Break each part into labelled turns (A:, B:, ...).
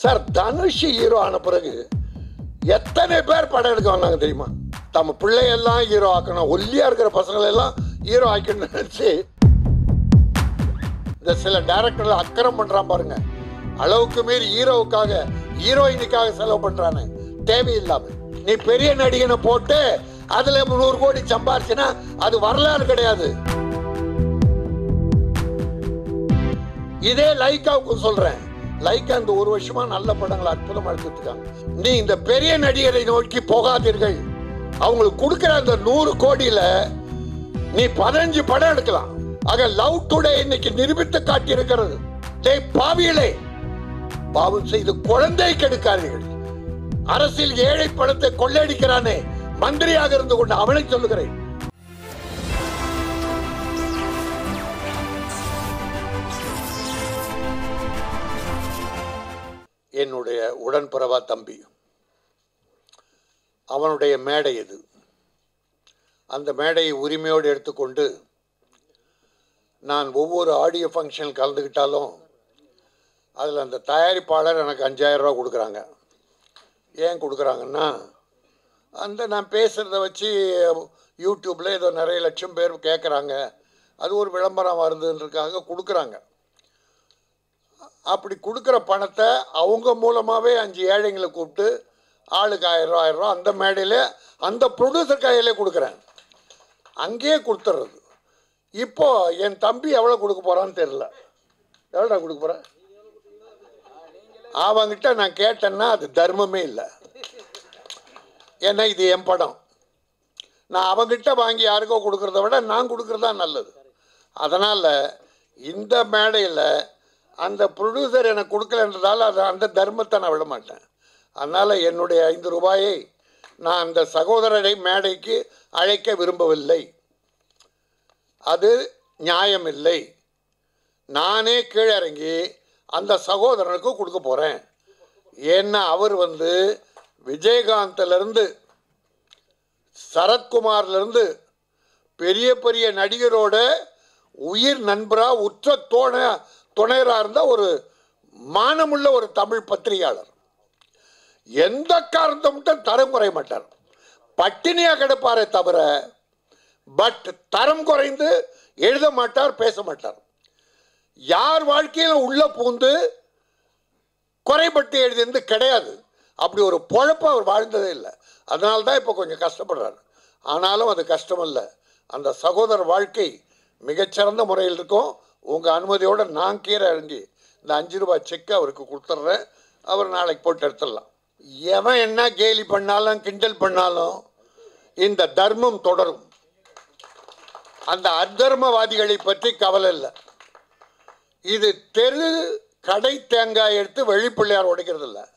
A: Sir Dhanush hero ஆன பிறகு எத்தனை பேர் படம் எடுக்க வந்தாங்க தெரியுமா நம்ம பிள்ளையெல்லாம் ஹீரோ ஆக்கணும் ஒல்லியா இருக்கிற பசங்களை எல்லாம் ஹீரோ ஆக்கணும்னு நினைச்சு இந்த சில டேரக்டர்ல அக்கறம் பண்றான் பாருங்க அளவுக்கு மீறி ஹீரோவுக்காக ஹீரோயினுக்காக செலவு பண்றானே தேவையில்லாம நீ பெரிய நடிகனை போட்டு அதுல நூறு கோடி சம்பாரிச்சுனா அது வரலாறு கிடையாது இதே லைக்காவுக்கு சொல்றேன் லைக்கா இந்த ஒரு வருஷமா நல்ல படங்களை அற்புதமா எடுத்துட்டு இருக்காங்க நீ இந்த பெரிய நடிகரை நோக்கி போகாதீர்கள் அவங்களுக்கு கொடுக்கிற அந்த நூறு கோடியில நீ பதினஞ்சு படம் எடுக்கலாம் ஆக லவ் டுடே இன்னைக்கு நிரூபித்து காட்டியிருக்கிறது டேய் பாவியலே பாவம் செய்து குழந்தை கெடுக்காதீர்கள் அரசியல் ஏழை படத்தை கொள்ளையடிக்கிறானே மந்திரியாக இருந்து கொண்டு அவனை சொல்லுகிறேன் என்னுடைய உடன்பிறவா தம்பி அவனுடைய மேடை இது அந்த மேடையை உரிமையோடு எடுத்துக்கொண்டு நான் ஒவ்வொரு ஆடியோ ஃபங்க்ஷன் கலந்துக்கிட்டாலும் அதில் அந்த தயாரிப்பாளர் எனக்கு அஞ்சாயிரம் ரூபா கொடுக்குறாங்க ஏன் கொடுக்குறாங்கன்னா அந்த நான் பேசுகிறத வச்சு யூடியூப்பில் ஏதோ நிறைய லட்சம் பேர் கேட்குறாங்க அது ஒரு விளம்பரம் வருதுன்றதுக்காக கொடுக்குறாங்க அப்படி கொடுக்குற பணத்தை அவங்க மூலமாகவே அஞ்சு ஏழைங்களை கூப்பிட்டு ஆளுக்கு ஆயிரம் ரூபா ஆயிரம் ரூபா அந்த மேடையில் அந்த ப்ரொடியூசர் கையிலே கொடுக்குறேன் அங்கேயே கொடுத்துட்றது இப்போ என் தம்பி எவ்வளோ கொடுக்க போகிறான்னு தெரில எவ்வளோடா கொடுக்க போகிறேன் அவங்கிட்ட நான் கேட்டேன்னா அது தர்மமே இல்லை ஏன்னா இது என் படம் நான் அவங்கிட்ட வாங்கி யாருக்கோ கொடுக்கறத விட நான் கொடுக்கறது தான் நல்லது அதனால் இந்த மேடையில் அந்த ப்ரொடியூசர் எனக்கு கொடுக்கலன்றதால அது அந்த தர்மத்தை நான் விட மாட்டேன் அதனால் என்னுடைய ஐந்து ரூபாயை நான் அந்த சகோதரரை மேடைக்கு அழைக்க விரும்பவில்லை அது நியாயமில்லை நானே கீழே இறங்கி அந்த சகோதரனுக்கு கொடுக்க போகிறேன் ஏன்னா அவர் வந்து விஜயகாந்திலிருந்து சரத்குமார்லேருந்து பெரிய பெரிய நடிகரோட உயிர் நண்பரா உற்ற தோண துணையராக இருந்த ஒரு மானமுள்ள ஒரு தமிழ் பத்திரிகையாளர் எந்த காரணத்தை மட்டும் தரம் குறைய மாட்டார் பட்டினியாக கிடப்பாரே தவிர பட் தரம் குறைந்து எழுத மாட்டார் பேச மாட்டார் யார் வாழ்க்கையில் உள்ள பூந்து குறைபட்டு எழுதியது கிடையாது அப்படி ஒரு பொழப்பு அவர் வாழ்ந்ததே இல்லை அதனால தான் இப்போ கொஞ்சம் கஷ்டப்படுறாரு ஆனாலும் அது கஷ்டம் இல்லை அந்த சகோதர வாழ்க்கை மிகச்சிறந்த முறையில் இருக்கும் உங்கள் அனுமதியோடு நான் கீரை இறங்கி இந்த அஞ்சு ரூபாய் செக்கை அவருக்கு கொடுத்துட்றேன் அவர் நாளைக்கு போட்டு எடுத்துடலாம் எவன் என்ன கேலி பண்ணாலும் கிண்டல் பண்ணாலும் இந்த தர்மம் தொடரும் அந்த அதர்மவாதிகளை பற்றி கவலை இல்லை இது தெரு கடை தேங்காய் எடுத்து வெளிப்பிள்ளையார் உடைக்கிறது இல்லை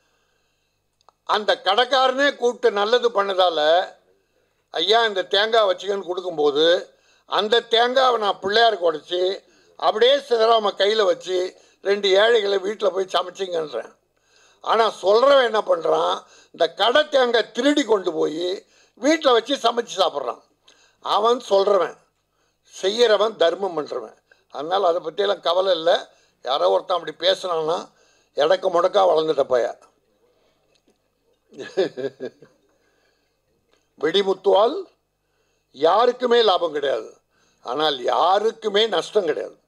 A: அந்த கடைக்காரனே கூப்பிட்டு நல்லது பண்ணதால ஐயா இந்த தேங்காய் வச்சுக்கன்னு கொடுக்கும்போது அந்த தேங்காவை நான் பிள்ளையாருக்கு உடைச்சி அப்படியே சிதறாம கையில் வச்சு ரெண்டு ஏழைகளை வீட்டில் போய் சமைச்சிங்கன்றேன் ஆனால் சொல்கிறவன் என்ன பண்ணுறான் இந்த கடை தேங்காய் திருடி கொண்டு போய் வீட்டில் வச்சு சமைச்சு சாப்பிட்றான் அவன் சொல்கிறவன் செய்கிறவன் தர்மம் பண்ணுறவன் அதனால் அதை பற்றியெல்லாம் கவலை இல்லை யாரோ ஒருத்தன் அப்படி பேசுனான்னா இடக்கு முடக்கா வளர்ந்துட்ட பைய வெடிமுத்துவால் யாருக்குமே லாபம் கிடையாது ஆனால் யாருக்குமே நஷ்டம் கிடையாது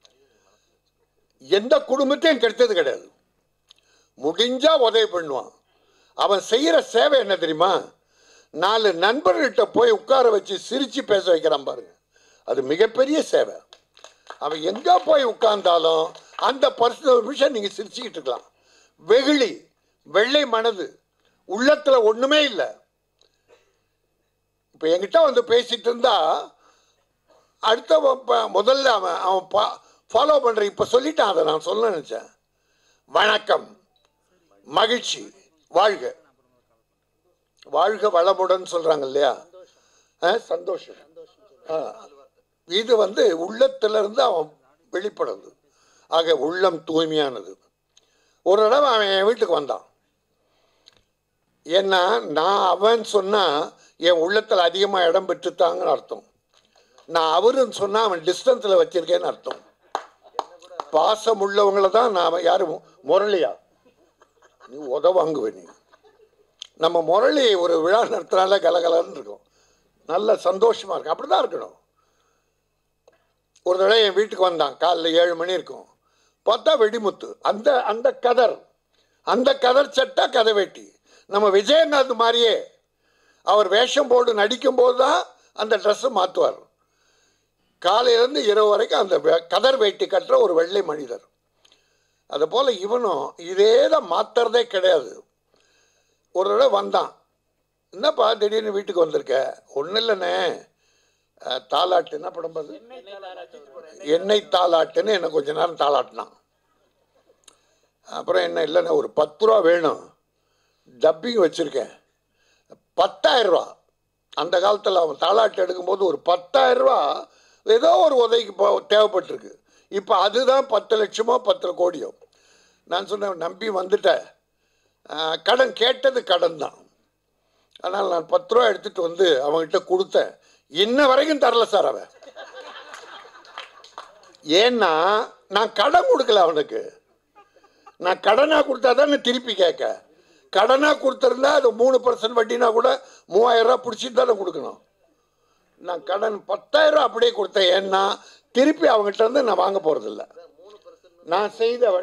A: எந்த குடும்பத்தையும் கெடுத்தது கிடையாது முடிஞ்சா உதவி பண்ணுவான் அவன் செய்கிற சேவை என்ன தெரியுமா நாலு நண்பர்கிட்ட போய் உட்கார வச்சு சிரித்து பேச வைக்கிறான் பாருங்க அது மிகப்பெரிய சேவை அவன் எங்கே போய் உட்கார்ந்தாலும் அந்த பர்சனல் நிமிஷம் நீங்கள் சிரிச்சுக்கிட்டு இருக்கலாம் வெகுளி வெள்ளை மனது உள்ளத்தில் ஒன்றுமே இல்லை இப்போ என்கிட்ட வந்து பேசிட்டு இருந்தா அடுத்த வ- ப- முதல்ல அவன் அவன் பா ஃபாலோ பண்ணுற இப்போ சொல்லிட்டான் அதை நான் சொல்ல நினச்சேன் வணக்கம் மகிழ்ச்சி வாழ்க வாழ்க வளமுடன் சொல்கிறாங்க இல்லையா ஆ, சந்தோஷம் ஆ. இது வந்து உள்ளத்திலிருந்து அவன் வெளிப்படுது ஆக உள்ளம் தூய்மையானது ஒரு தடவை அவன் என் வீட்டுக்கு வந்தான் ஏன்னா நான் அவன் சொன்னால் என் உள்ளத்தில் அதிகமாக இடம் பெற்றுத்தாங்கன்னு அர்த்தம் நான் அவருன்னு சொன்னால் அவன் டிஸ்டன்ஸில் வச்சிருக்கேன்னு அர்த்தம் பாசம் உள்ளவங்கள தான் நான் யாரும் முரளியா நீ உத வாங்குவ நீ நம்ம முரளி ஒரு விழா நடத்துனால கலகலன்னு இருக்கும் நல்ல சந்தோஷமா இருக்கும் அப்படிதான் இருக்கணும் ஒரு தடவை என் வீட்டுக்கு வந்தான் காலைல ஏழு மணி இருக்கும் பார்த்தா வெடிமுத்து அந்த அந்த கதர் அந்த கதர் சட்டா கதை வெட்டி நம்ம விஜயகாந்த் மாதிரியே அவர் வேஷம் போட்டு நடிக்கும்போது தான் அந்த ட்ரெஸ்ஸை மாற்றுவார் காலையிலேருந்து இரவு வரைக்கும் அந்த வே- கதர் வேட்டி கட்டுற ஒரு வெள்ளை மனிதர் அதுபோல் இவனும் இதே தான் மாத்துறதே கிடையாது ஒரு தடவை வந்தான் என்னப்பா திடீர்னு வீட்டுக்கு வந்திருக்க ஒன்றும் இல்லைண்ணே அஹ், தாலாட்டு என்ன படம் பாரு எண்ணெய் தாலாட்டுன்னு என்னை கொஞ்ச நேரம் தாளாட்டினான் அப்புறம் என்ன இல்லைண்ணே ஒரு பத்து ரூபா வேணும் டப்பிங் வச்சுருக்கேன் பத்தாயிரம் ரூபா அந்த காலத்தில் அவன் தாலாட்டு எடுக்கும்போது ஒரு பத்தாயிரம் ரூபா ஏதோ ஒரு உதவிக்கு போ தேவைப்பட்டிருக்கு இப்போ அதுதான் பத்து லட்சமோ பத்து கோடியோ நான் சொன்னேன் நம்பி வந்துட்டேன் ஆஹ், கடன் கேட்டது கடன் தான் ஆனால் நான் பத்து ரூபா எடுத்துகிட்டு வந்து அவன்கிட்ட கொடுத்தேன் இன்ன வரைக்கும் தரல சார் அவன் ஏன்னா நான் கடன் கொடுக்கல அவனுக்கு நான் கடனாக கொடுத்தா தான் திருப்பி கேட்க கடனாக கொடுத்துருந்தா அது மூணு பர்சன்ட் வட்டினா கூட மூவாயிரம் ரூபா பிடிச்சிட்டு தானே கொடுக்கணும் நான் கடன் பத்தாயிரம் ரூபா அப்படியே கொடுத்தேன் ஏன்னா திருப்பி அவங்ககிட்ட இருந்து நான் வாங்க போகிறதில்ல நான் செய்த வ-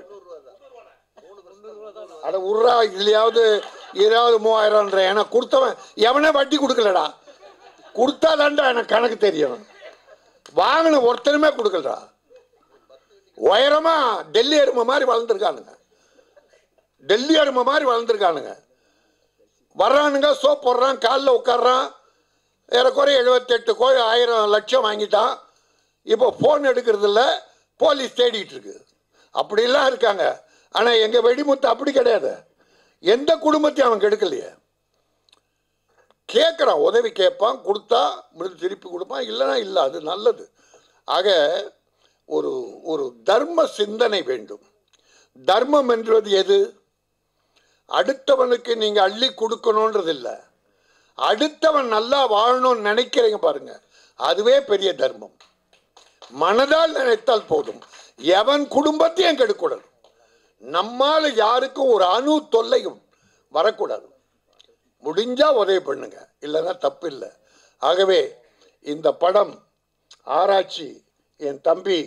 A: அட உர்றா இதுலையாவது ஏதாவது மூவாயிரம்ன்ற ஏன்னா கொடுத்தவன் எவனே வட்டி கொடுக்கலடா கொடுத்தாதான்டா எனக்கு கணக்கு தெரியும் வாங்கின ஒருத்தனுமே கொடுக்கலடா உயரமா டெல்லி எருமை மாதிரி வளர்ந்துருக்கானுங்க டெல்லி எருமை மாதிரி வளர்ந்துருக்கானுங்க வர்றானுங்க சோப் போடுறான் காலில் உட்கார்றான் ஏறக்குறைய எழுபத்தெட்டு கோடி ஆயிரம் லட்சம் வாங்கிட்டான் இப்போ ஃபோன் எடுக்கிறதில்ல போலீஸ் தேடிட்டு இருக்கு அப்படிலாம் இருக்காங்க ஆனால் எங்கள் வெடிமுத்து அப்படி கிடையாது எந்த குடும்பத்தையும் அவன் கெடுக்கலையே கேட்குறான் உதவி கேட்பான் கொடுத்தா முடிஞ்சு திருப்பி கொடுப்பான் இல்லைன்னா இல்லை அது நல்லது ஆக ஒரு ஒரு தர்ம சிந்தனை வேண்டும் தர்மம் என்றது எது அடுத்தவனுக்கு நீங்கள் அள்ளி கொடுக்கணுன்றது இல்லை அடுத்தவன் நல்லா வாழணும்னு நினைக்கிறீங்க பாருங்க அதுவே பெரிய தர்மம் மனதால் நினைத்தால் போதும் எவன் குடும்பத்தையும் கெடுக்கூடாது நம்மால யாருக்கும் ஒரு அணு தொல்லையும் வரக்கூடாது முடிஞ்சா உதவி பண்ணுங்க இல்லைன்னா தப்பு இல்லை ஆகவே இந்த படம் ஆராய்ச்சி என் தம்பி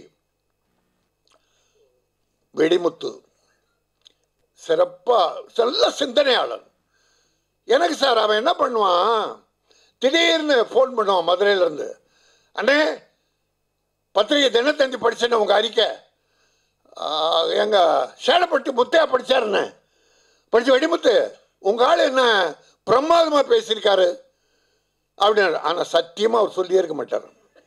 A: வெடிமுத்து சிறப்பா நல்ல சிந்தனையாளன் எனக்கு சார் அவன் என்ன பண்ணுவான் திடீர்னு ஃபோன் பண்ணுவான் மதுரையிலேருந்து அண்ணே பத்திரிகை தினத்தந்தி படிச்சேன்னு உங்கள் அறிக்கை எங்கள் சேலப்பட்டி முத்தையா படித்தாருண்ணே படித்த வெடிமுத்து உங்கள் ஆள் என்ன பிரமாதமாக பேசியிருக்காரு அப்படின்னு ஆனால் சத்தியமாக அவர் சொல்லியே இருக்க மாட்டார்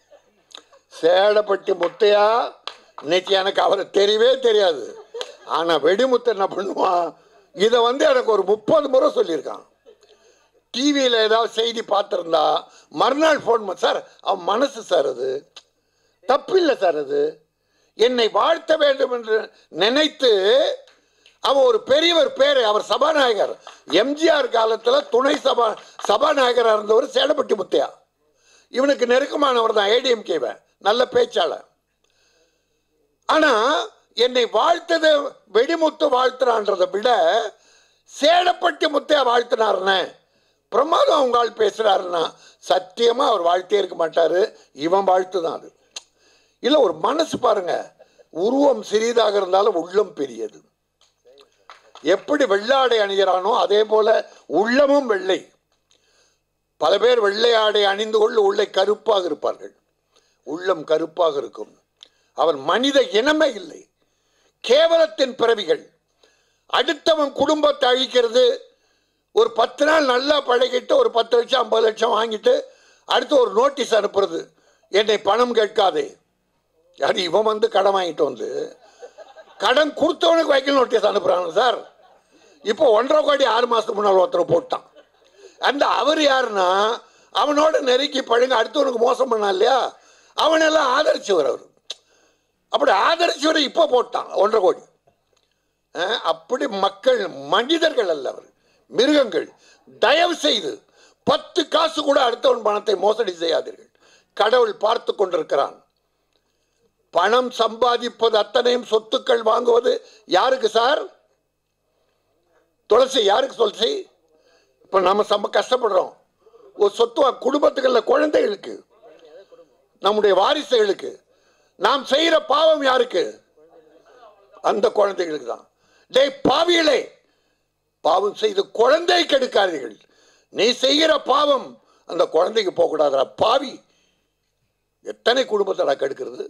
A: சேலப்பட்டி முத்தையா இன்னைக்கு எனக்கு அவரை தெரியவே தெரியாது ஆனால் வெடிமுத்து என்ன பண்ணுவான் இதை வந்து எனக்கு ஒரு முப்பது முறை சொல்லியிருக்கான் டிவியில் ஏதாவது செய்தி பார்த்துருந்தா மறுநாள் ஃபோன் பண்ண சார் அவன் மனசு சார் அது தப்பில்லை சார் அது என்னை வாழ்த்த வேண்டும் என்று நினைத்து அவன் ஒரு பெரியவர் பேர் அவர் சபாநாயகர் எம்ஜிஆர் காலத்தில் துணை சபா சபாநாயகராக இருந்தவர் சேடப்பட்டி முத்தையா இவனுக்கு நெருக்கமானவர் தான் ஏடிஎம்கேவன் நல்ல பேச்சாளர் ஆனால் என்னை வாழ்த்தது வெடிமுத்து வாழ்த்துறான்றதை விட சேடப்பட்டி முத்தையா வாழ்த்தினாருன்னு பிரமாதம் அவங்க ஆள் பேசுகிறாருன்னா சத்தியமாக அவர் வாழ்த்தே இருக்க மாட்டார் இவன் வாழ்த்து தான் அது இல்லை ஒரு மனசு பாருங்க உருவம் சிறிதாக இருந்தாலும் உள்ளம் பெரியது எப்படி வெள்ளாடை அணிகிறானோ அதே போல உள்ளமும் வெள்ளை பல பேர் வெள்ளை ஆடை அணிந்து கொண்டு உள்ளே கருப்பாக இருப்பார்கள் உள்ளம் கருப்பாக இருக்கும் அவன் மனித இனமே இல்லை கேவலத்தின் பிறவிகள் அடுத்தவன் குடும்பத்தை அழிக்கிறது ஒரு பத்து நாள் நல்லா பழகிட்டு ஒரு பத்து லட்சம் ஐம்பது லட்சம் வாங்கிட்டு அடுத்து ஒரு நோட்டீஸ் அனுப்புறது என்னை பணம் கேட்காதே யார் இவன் வந்து கடன் வாங்கிட்டு வந்து கடன் கொடுத்தவனுக்கு வைக்கல் நோட்டீஸ் அனுப்புகிறாங்க சார் இப்போ ஒன்றரை கோடி ஆறு மாதத்துக்கு முன்னால் ஒருத்தர் போட்டான் அந்த அவர் யாருன்னா அவனோட நெருக்கி பழங்க அடுத்தவனுக்கு மோசம் பண்ணான் இல்லையா அவனெல்லாம் ஆதரிச்சவர் அவர் அப்படி ஆதரிச்சவர் இப்போ போட்டான் ஒன்றரை கோடி அஹ், அப்படி மக்கள் மனிதர்கள் அல்ல அவர் மிருகங்கள் தயவு செய்து பத்து காசு கூட அடுத்தவன் பணத்தை மோசடி செய்யாதீர்கள் கடவுள் பார்த்து கொண்டிருக்கிறான் பணம் சம்பாதிப்பது அத்தனையும் சொத்துக்கள் வாங்குவது யாருக்கு சார் துளசி யாருக்கு துளசி இப்போ நம்ம செம்ம கஷ்டப்படுறோம் ஒரு சொத்து குடும்பத்துக்குள்ள குழந்தைகளுக்கு நம்முடைய வாரிசுகளுக்கு நாம் செய்கிற பாவம் யாருக்கு அந்த குழந்தைகளுக்கு தான் டேய் பாவிகளே பாவம் செய்து குழந்தை கெடுக்காதீர்கள் நீ செய்கிற பாவம் அந்த குழந்தைக்கு போகக்கூடாதுடா பாவி எத்தனை குடும்பத்தை கெடுக்கிறது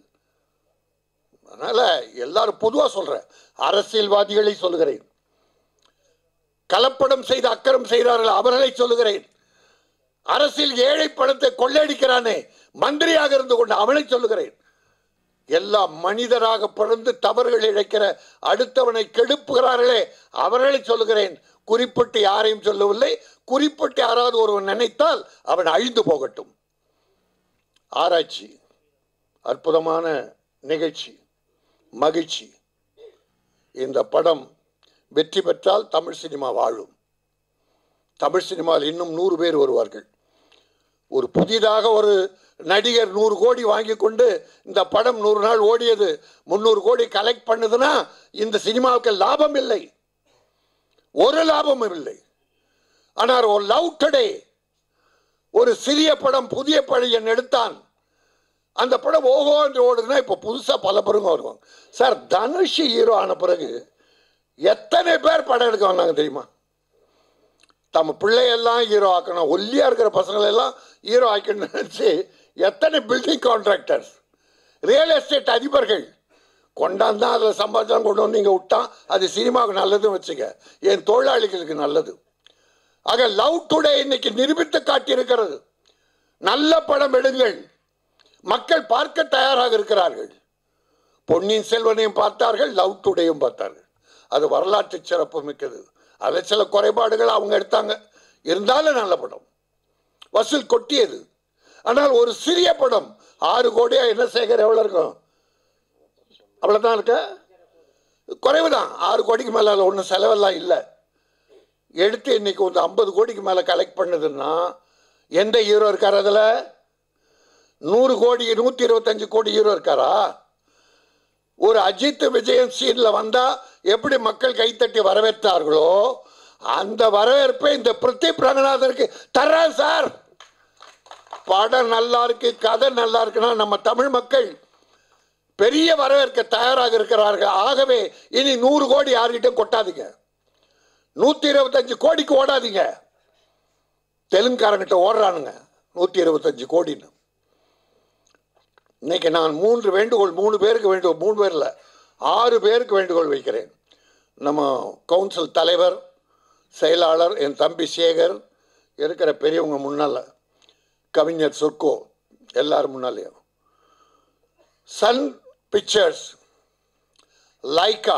A: அதனால எல்லாரும் பொதுவாக சொல்றேன் அரசியல்வாதிகளை சொல்லுகிறேன் கலப்படம் செய்து அக்கறம் செய்கிறார்கள் அவர்களை சொல்லுகிறேன் அரசியல் ஏழை பணத்தை கொள்ளையடிக்கிறானே மந்திரியாக இருந்து கொண்டு அவனை சொல்லுகிறேன் எல்லாம் மனிதராக பிறந்து தவறுகள் இழைக்கிற அடுத்தவனை கெடுப்புகிறார்களே அவர்களை சொல்லுகிறேன் குறிப்பிட்டு யாரையும் சொல்லவில்லை குறிப்பிட்டு யாராவது ஒருவன் நினைத்தால் அவன் அழிந்து போகட்டும் ஆராய்ச்சி அற்புதமான நிகழ்ச்சி மகிழ்ச்சி இந்த படம் வெற்றி பெற்றால் தமிழ் சினிமா வாழும் தமிழ் சினிமாவில் இன்னும் நூறு பேர் வருவார்கள் ஒரு புதிதாக ஒரு நடிகர் நூறு கோடி வாங்கி கொண்டு இந்த படம் நூறு நாள் ஓடியது முந்நூறு கோடி கலெக்ட் பண்ணுதுன்னா இந்த சினிமாவுக்கு லாபம் இல்லை ஒரு லாபமும் இல்லை ஆனால் ஒரு லவ் டுடே ஒரு சிறிய படம் புதிய பழையன் எடுத்தான் அந்த படம் ஓஹோ என்று ஓடுதுன்னா இப்போ புதுசாக பல பேருங்க வருவாங்க சார் தனுஷ் ஹீரோ ஆன பிறகு எத்தனை பேர் படம் எடுக்க வந்தாங்க தெரியுமா நம்ம பிள்ளையெல்லாம் ஹீரோ ஆக்கணும் ஒல்லியாக இருக்கிற பசங்களெல்லாம் ஹீரோ ஆக்கணும்னு நினச்சி எத்தனை பில்டிங் கான்ட்ராக்டர்ஸ் ரியல் எஸ்டேட் அதிபர்கள் கொண்டாந்தா அதில் சம்பாதிச்சாலும் கொண்டு வந்து இங்கே விட்டான் அது சினிமாவுக்கு நல்லதுன்னு வச்சுக்க என் தொழிலாளிகளுக்கு நல்லது ஆக லவ் டுடே இன்னைக்கு நிரூபித்து காட்டியிருக்கிறது நல்ல படம் எடுங்கள் மக்கள் பார்க்க தயாராக இருக்கிறார்கள் பொன்னியின் செல்வனையும் பார்த்தார்கள் லவ் டுடேயும் பார்த்தார்கள் அது வரலாற்று சிறப்பு மிக்கது அதில் சில குறைபாடுகள் அவங்க எடுத்தாங்க இருந்தாலும் நல்ல படம் வசூல் கொட்டியது ஆனால் ஒரு சிறிய படம் ஆறு கோடியா என்ன சேகர் எவ்வளோ இருக்கும் அவ்வளோதான் இருக்க குறைவு தான் ஆறு கோடிக்கு மேலே அதில் ஒன்றும் செலவெல்லாம் இல்லை எடுத்து இன்னைக்கு வந்து ஐம்பது கோடிக்கு மேலே கலெக்ட் பண்ணுதுன்னா எந்த ஹீரோ இருக்கார் அதில் நூறு கோடி நூற்றி இருபத்தஞ்சு கோடி ஹீரோ இருக்காரா ஒரு அஜித் விஜயன் சீனில் வந்தால் எப்படி மக்கள் கைத்தட்டி வரவேற்றார்களோ அந்த வரவேற்பை இந்த பிரதீப் ரங்கநாதனுக்கு தர்றேன் சார் படம் நல்லா இருக்கு கதை நல்லா இருக்குன்னா நம்ம தமிழ் மக்கள் பெரிய வரவேற்க தயாராக இருக்கிறார்கள் ஆகவே இனி நூறு கோடி யார்கிட்டையும் கொட்டாதீங்க நூற்றி இருபத்தஞ்சு கோடிக்கு ஓடாதீங்க தெலுங்குக்காரங்கிட்ட ஓடுறானுங்க நூற்றி இருபத்தஞ்சு கோடின்னு இன்னைக்கு நான் மூன்று வேண்டுகோள் மூணு பேருக்கு வேண்டுகோள் மூணு பேரில் ஆறு பேருக்கு வேண்டுகோள் வைக்கிறேன் நம்ம கவுன்சில் தலைவர் செயலாளர் என் தம்பி சேகர் இருக்கிற பெரியவங்க முன்னால் கவிஞர் சொர்க்கோ எல்லாரும் முன்னாலேயும் சன் பிக்சர்ஸ் லைக்கா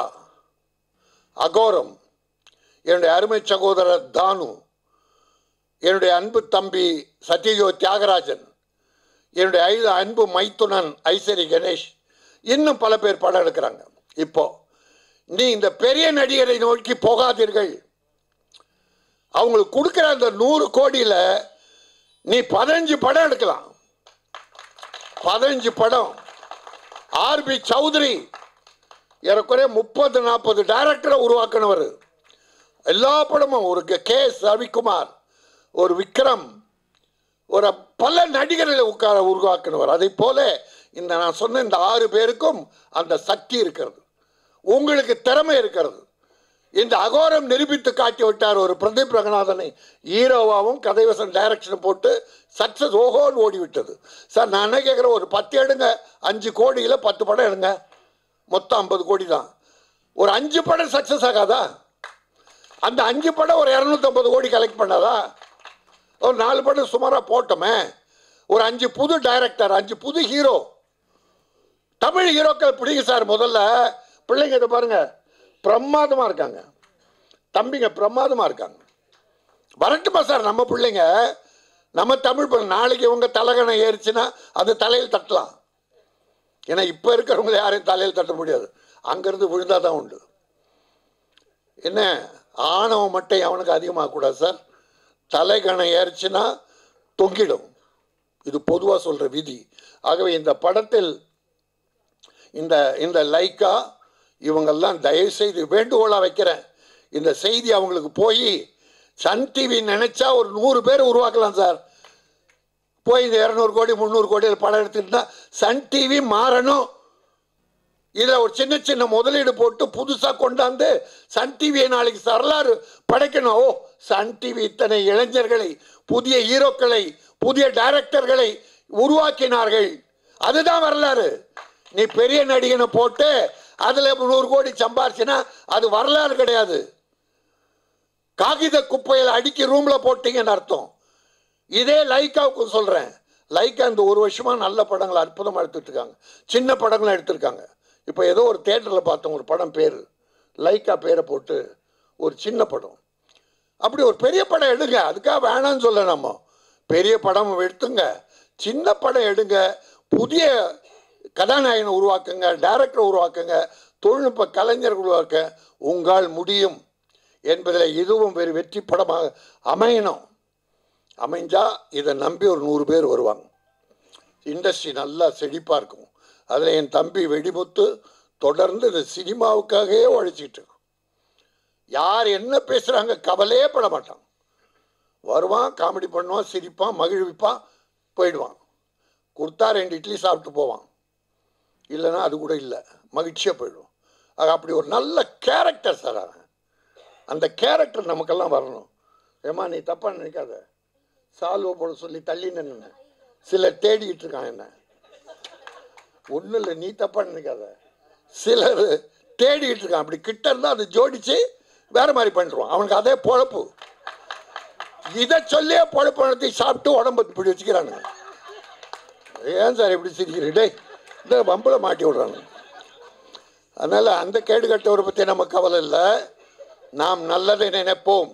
A: அகோரம் என்னுடைய அருமை சகோதரர் தானு என்னுடைய அன்பு தம்பி சத்யஜோ தியாகராஜன் என்னுடைய ஐந்து அன்பு மைத்துனன் ஐஸ்வரி கணேஷ் இன்னும் பல பேர் படம் எடுக்கிறாங்க இப்போ நீ இந்த பெரிய நடிகரை நோக்கி போகாதீர்கள் அவங்களுக்கு கொடுக்குற அந்த நூறு கோடியில் நீ பதினஞ்சு படம் எடுக்கலாம் பதினஞ்சு படம் ஆர்பி சௌத்ரி ஏறக்குறைய முப்பது நாற்பது டைரக்டரை உருவாக்கினவர் எல்லா படமும் ஒரு கே எஸ் ரவிக்குமார் ஒரு விக்ரம் ஒரு பல நடிகர்களை உட்கார உருவாக்கினவர் அதை போல இந்த நான் சொன்ன இந்த ஆறு பேருக்கும் அந்த சக்தி இருக்கிறது உங்களுக்கு திறமை இருக்கிறது இந்த அகோரம் நிரூபித்து காட்டி விட்டார் ஒரு பிரதீப் ரங்கநாதனை ஹீரோவாகவும் கதைவசன் டைரக்ஷன் போட்டு சக்ஸஸ் ஓஹோன்னு ஓடிவிட்டது சார் நான் என்ன கேட்குறேன் ஒரு பத்து எடுங்க அஞ்சு கோடியில் பத்து படம் எடுங்க மொத்தம் ஐம்பது கோடி தான் ஒரு அஞ்சு படம் சக்ஸஸ் ஆகாதா அந்த அஞ்சு படம் ஒரு இரநூத்தம்பது கோடி கலெக்ட் பண்ணாதா ஒரு நாலு படம் சுமாராக போட்டோமே ஒரு அஞ்சு புது டைரக்டர் அஞ்சு புது ஹீரோ தமிழ் ஹீரோக்கள் பிடிங்க சார் முதல்ல பிள்ளைங்க இதை பாருங்க பிரமாதமாக இருக்காங்க தம்பிங்க பிரமாதமாக இருக்காங்க வரட்டுமா சார் நம்ம பிள்ளைங்க நம்ம தமிழ் பிள்ளை நாளைக்கு இவங்க தலகணம் ஏறிச்சுன்னா அது தலையில் தட்டலாம் ஏன்னா இப்போ இருக்கிறவங்க யாரையும் தலையில் தட்ட முடியாது அங்கேருந்து விழுந்தால் தான் உண்டு என்ன ஆணவம் மட்டும் அவனுக்கு அதிகமாகக்கூடாது சார் தலைகணம் ஏறிச்சுன்னா தொங்கிடும் இது பொதுவாக சொல்கிற விதி ஆகவே இந்த படத்தில் இந்த இந்த லைக்கா இவங்கெல்லாம் தயவுசெய்து வேண்டுகோளாக வைக்கிறேன் இந்த செய்தி அவங்களுக்கு போய் சன் டிவி நினைச்சா ஒரு நூறு பேர் உருவாக்கலாம் சார் போய் இந்த இரநூறு கோடி முந்நூறு கோடியில் படம் எடுத்துக்கிட்டா சன் டிவி மாறணும் இதில் ஒரு சின்ன சின்ன முதலீடு போட்டு புதுசாக கொண்டாந்து சன் டிவியை நாளைக்கு வரலாறு படைக்கணும் ஓ சன் டிவி இத்தனை இளைஞர்களை புதிய ஹீரோக்களை புதிய டைரக்டர்களை உருவாக்கினார்கள் அதுதான் வரலாறு நீ பெரிய நடிகனை போட்டு அதில் நூறு கோடி சம்பாரிச்சினா அது வரலாறு கிடையாது காகித குப்பையில் அடுக்கி ரூமில் போட்டீங்கன்னு அர்த்தம் இதே லைக்காவுக்கு சொல்கிறேன் லைக்கா இந்த ஒரு வருஷமாக நல்ல படங்களை அற்புதமாக எடுத்துட்டு இருக்காங்க சின்ன படங்களும் எடுத்திருக்காங்க இப்போ ஏதோ ஒரு தேட்டரில் பார்த்தோம் ஒரு படம் பேர் லைக்கா பேரை போட்டு ஒரு சின்ன படம் அப்படி ஒரு பெரிய படம் எடுங்க அதுக்காக வேணாம்னு சொல்ல நம்ம பெரிய படம் எடுத்துங்க சின்ன படம் எடுங்க புதிய கதாநாயகனை உருவாக்குங்க டைரக்டரை உருவாக்குங்க தொழில்நுட்ப கலைஞர் உருவாக்க உங்களால் முடியும் என்பதில் இதுவும் ஒரு வெற்றி படமாக அமையணும் அமைஞ்சா இதை நம்பி ஒரு நூறு பேர் வருவாங்க இண்டஸ்ட்ரி நல்லா செழிப்பாக இருக்கும் அதில் என் தம்பி வெடிமுத்து தொடர்ந்து இந்த சினிமாவுக்காகவே உழைச்சிட்டு இருக்கும் யார் என்ன பேசுகிறாங்க கவலையே பட மாட்டான் வருவான் காமெடி பண்ணுவான் சிரிப்பான் மகிழ்விப்பான் போயிடுவான் கொடுத்தா ரெண்டு இட்லி சாப்பிட்டு போவான் இல்லைன்னா அது கூட இல்லை மகிழ்ச்சியாக போயிடுவான் ஆக அப்படி ஒரு நல்ல கேரக்டர் சார் அவன் அந்த கேரக்டர் நமக்கெல்லாம் வரணும் ஏமா நீ தப்பாக நினைக்காத சால்வை போட சொல்லி தள்ளி நின்று சிலர் தேடிக்கிட்டு இருக்கான் என்ன ஒன்றும் இல்லை நீ தப்பாக நினைக்காத சிலர் தேடிக்கிட்டு இருக்கான் அப்படி கிட்ட இருந்தால் அதை ஜோடிச்சு வேற மாதிரி பண்ணிடுவான் அவனுக்கு அதே பொழப்பு இதை சொல்லியே பொழப்பு நடத்தி சாப்பிட்டு உடம்பு இப்படி வச்சுக்கிறானுங்க ஏன் சார் இப்படி சிரிக்கிறீங்க டேய் இந்த பம்பில் மாட்டி விடுறானுங்க அதனால் அந்த கேடு கட்டவரை பற்றி நம்ம கவலை இல்லை நாம் நல்லதை நினைப்போம்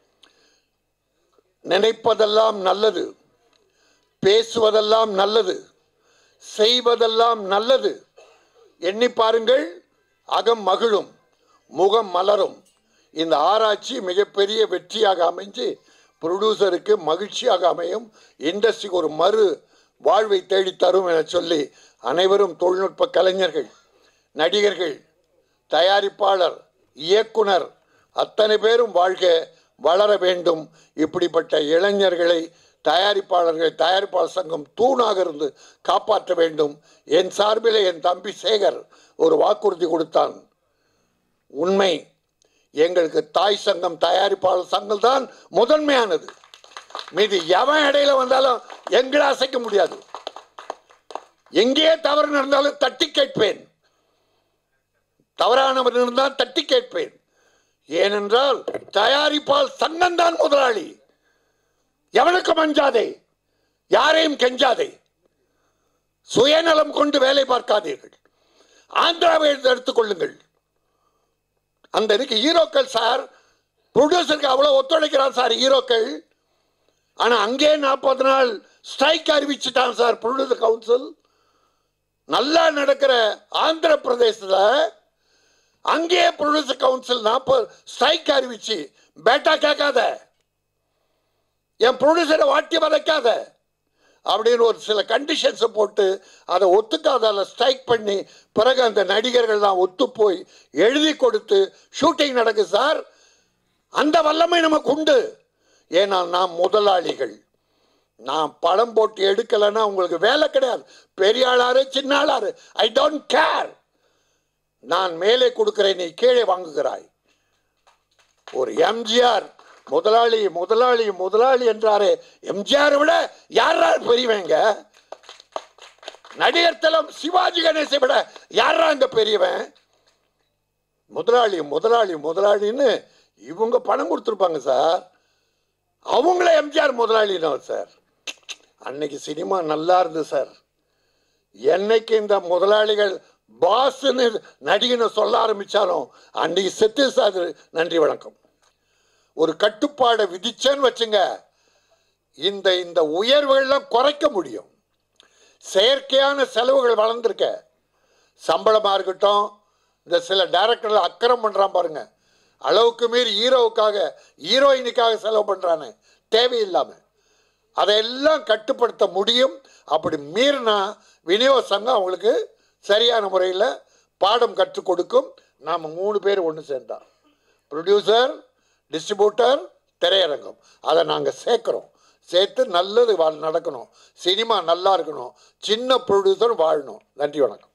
A: நினைப்பதெல்லாம் நல்லது பேசுவதெல்லாம் நல்லது செய்வதெல்லாம் நல்லது எண்ணி பாருங்கள் அகம் மகிழும் முகம் மலரும் இந்த ஆராய்ச்சி மிகப்பெரிய வெற்றியாக அமைஞ்சு ப்ரொடியூசருக்கு மகிழ்ச்சியாக அமையும் இண்டஸ்ட்ரிக்கு ஒரு மறு வாழ்வை தேடித் தரும் என சொல்லி அனைவரும் தொழில்நுட்ப கலைஞர்கள் நடிகர்கள் தயாரிப்பாளர் இயக்குனர் அத்தனை பேரும் வாழ்க வளர வேண்டும் இப்படிப்பட்ட இளைஞர்களை தயாரிப்பாளர்கள் தயாரிப்பாளர் சங்கம் தூணாக இருந்து காப்பாற்ற வேண்டும் என் சார்பிலே என் தம்பி சேகர் ஒரு வாக்குறுதி கொடுத்தான் உண்மை எங்களுக்கு தாய் சங்கம் தயாரிப்பாளர் சங்கம் தான் முதன்மையானது மீதி எவன் இடையில வந்தாலும் எங்களை அசைக்க முடியாது எங்கே தவறு நடந்தாலும் தட்டி கேட்பேன் தவறானவர் இருந்தால் தட்டி கேட்பேன் ஏனென்றால் தயாரிப்பால் சங்கம்தான் முதலாளி எவனுக்கும் அஞ்சாதே யாரையும் கெஞ்சாதே சுயநலம் கொண்டு வேலை பார்க்காதீர்கள் ஆந்திராவை எடுத்துக் கொள்ளுங்கள் அந்த இதுக்கு ஹீரோக்கள் சார் ப்ரொடியூசருக்கு அவ்வளோ ஒத்துழைக்கிறான் சார் ஹீரோக்கள் ஆனால் அங்கே நாற்பது நாள் ஸ்ட்ரைக் அறிவிச்சிட்டான் சார் ப்ரொடியூசர் கவுன்சில் நல்லா நடக்கிற ஆந்திர பிரதேசத்தில் அங்கேயே ப்ரொடியூசர் கவுன்சில் நாற்பது ஸ்ட்ரைக் அறிவிச்சு பேட்டா கேட்காத என் ப்ரொடியூசரை வாட்டி வதைக்காத அப்படின்னு ஒரு சில கண்டிஷன்ஸை போட்டு அதை ஒத்துக்காதால ஸ்ட்ரைக் பண்ணி பிறகு அந்த நடிகர்கள் தான் ஒத்து போய் எழுதி கொடுத்து ஷூட்டிங் நடக்குது சார் அந்த வல்லமை நமக்கு உண்டு ஏன்னா நாம் முதலாளிகள் நான் படம் போட்டு எடுக்கலைன்னா உங்களுக்கு வேலை கிடையாது பெரிய ஆளாரு சின்ன ஆளாரு ஐ டோன்ட் கேர் நான் மேலே கொடுக்கிறேன் நீ கீழே வாங்குகிறாய் ஒரு எம்ஜிஆர் முதலாளி முதலாளி முதலாளி என்றாரே எம்ஜிஆர் விட யாரா பெரியவங்க நடிகர் தலம் சிவாஜி கணேசை விட யாரா இந்த பெரியவன் முதலாளி முதலாளி முதலாளின்னு இவங்க பணம் கொடுத்துருப்பாங்க சார் அவங்கள எம்ஜிஆர் முதலாளி தான் சார் அன்னைக்கு சினிமா நல்லா இருந்தது சார் என்னைக்கு இந்த முதலாளிகள் பாஸ்ன்னு நடிகனை சொல்ல ஆரம்பிச்சாலும் அன்னைக்கு செத்து சார் நன்றி வணக்கம் ஒரு கட்டுப்பாடை விதிச்சேன்னு வச்சுங்க இந்த இந்த உயர்வுகள்லாம் குறைக்க முடியும் செயற்கையான செலவுகள் வளர்ந்துருக்க சம்பளமாக இருக்கட்டும் இந்த சில டைரக்டர்கள் அக்கறம் பண்ணுறான் பாருங்க அளவுக்கு மீறி ஹீரோவுக்காக ஹீரோயினுக்காக செலவு பண்ணுறானே தேவையில்லாமல் அதையெல்லாம் கட்டுப்படுத்த முடியும் அப்படி மீறினா விநியோக சங்கம் அவங்களுக்கு சரியான முறையில் பாடம் கற்றுக் கொடுக்கும் நாம் மூணு பேர் ஒன்று சேர்ந்தா ப்ரொடியூசர் டிஸ்ட்ரிபியூட்டர் திரையரங்கம் அதை நாங்கள் சேர்க்குறோம் சேர்த்து நல்லது வா- நடக்கணும் சினிமா நல்லா இருக்கணும் சின்ன ப்ரொடியூசர் வாழணும் நன்றி வணக்கம்